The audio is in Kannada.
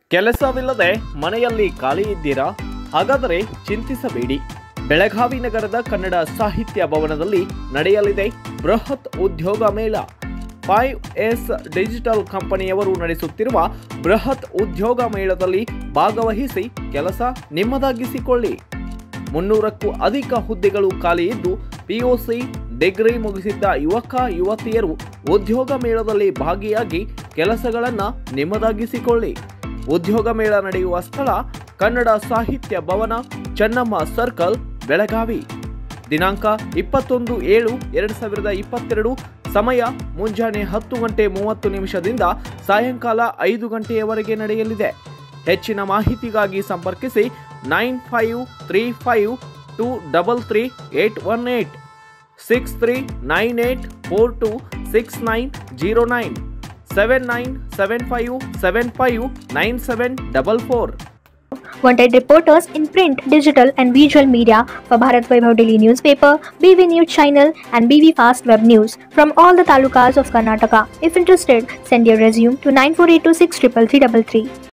ಕೆಲಸವಿಲ್ಲದೆ ಮನೆಯಲ್ಲಿ ಖಾಲಿ ಇದ್ದೀರಾ ಹಾಗಾದರೆ ಚಿಂತಿಸಬೇಡಿ ಬೆಳಗಾವಿ ನಗರದ ಕನ್ನಡ ಸಾಹಿತ್ಯ ಭವನದಲ್ಲಿ ನಡೆಯಲಿದೆ ಬೃಹತ್ ಉದ್ಯೋಗ ಮೇಳ ಫೈವ್ ಎಸ್ ಡಿಜಿಟಲ್ ಕಂಪನಿಯವರು ನಡೆಸುತ್ತಿರುವ ಬೃಹತ್ ಉದ್ಯೋಗ ಮೇಳದಲ್ಲಿ ಭಾಗವಹಿಸಿ ಕೆಲಸ ನಿಮ್ಮದಾಗಿಸಿಕೊಳ್ಳಿ ಮುನ್ನೂರಕ್ಕೂ ಅಧಿಕ ಹುದ್ದೆಗಳು ಖಾಲಿ ಇದ್ದು ಪಿಯುಸಿ ಡಿಗ್ರಿ ಮುಗಿಸಿದ್ದ ಯುವಕ ಯುವತಿಯರು ಉದ್ಯೋಗ ಮೇಳದಲ್ಲಿ ಭಾಗಿಯಾಗಿ ಕೆಲಸಗಳನ್ನು ನಿಮ್ಮದಾಗಿಸಿಕೊಳ್ಳಿ ಉದ್ಯೋಗ ಮೇಳ ನಡೆಯುವ ಸ್ಥಳ ಕನ್ನಡ ಸಾಹಿತ್ಯ ಭವನ ಚೆನ್ನಮ್ಮ ಸರ್ಕಲ್ ಬೆಳಗಾವಿ ದಿನಾಂಕ ಇಪ್ಪತ್ತೊಂದು ಏಳು ಎರಡು ಸಾವಿರದ ಇಪ್ಪತ್ತೆರಡು ಸಮಯ ಮುಂಜಾನೆ ಹತ್ತು ಗಂಟೆ ಮೂವತ್ತು ನಿಮಿಷದಿಂದ ಸಾಯಂಕಾಲ ಐದು ಗಂಟೆಯವರೆಗೆ ನಡೆಯಲಿದೆ ಹೆಚ್ಚಿನ ಮಾಹಿತಿಗಾಗಿ ಸಂಪರ್ಕಿಸಿ nine five three five two double three eight one eight six three nine eight four two six nine zero nine seven nine seven five seven five nine seven double four Wanted reporters in print, digital, and visual media for Bharat Vaibhav Daily newspaper, BV News channel, and BV Fast Web News from all the talukas of Karnataka. If interested, send your resume to 9482633333.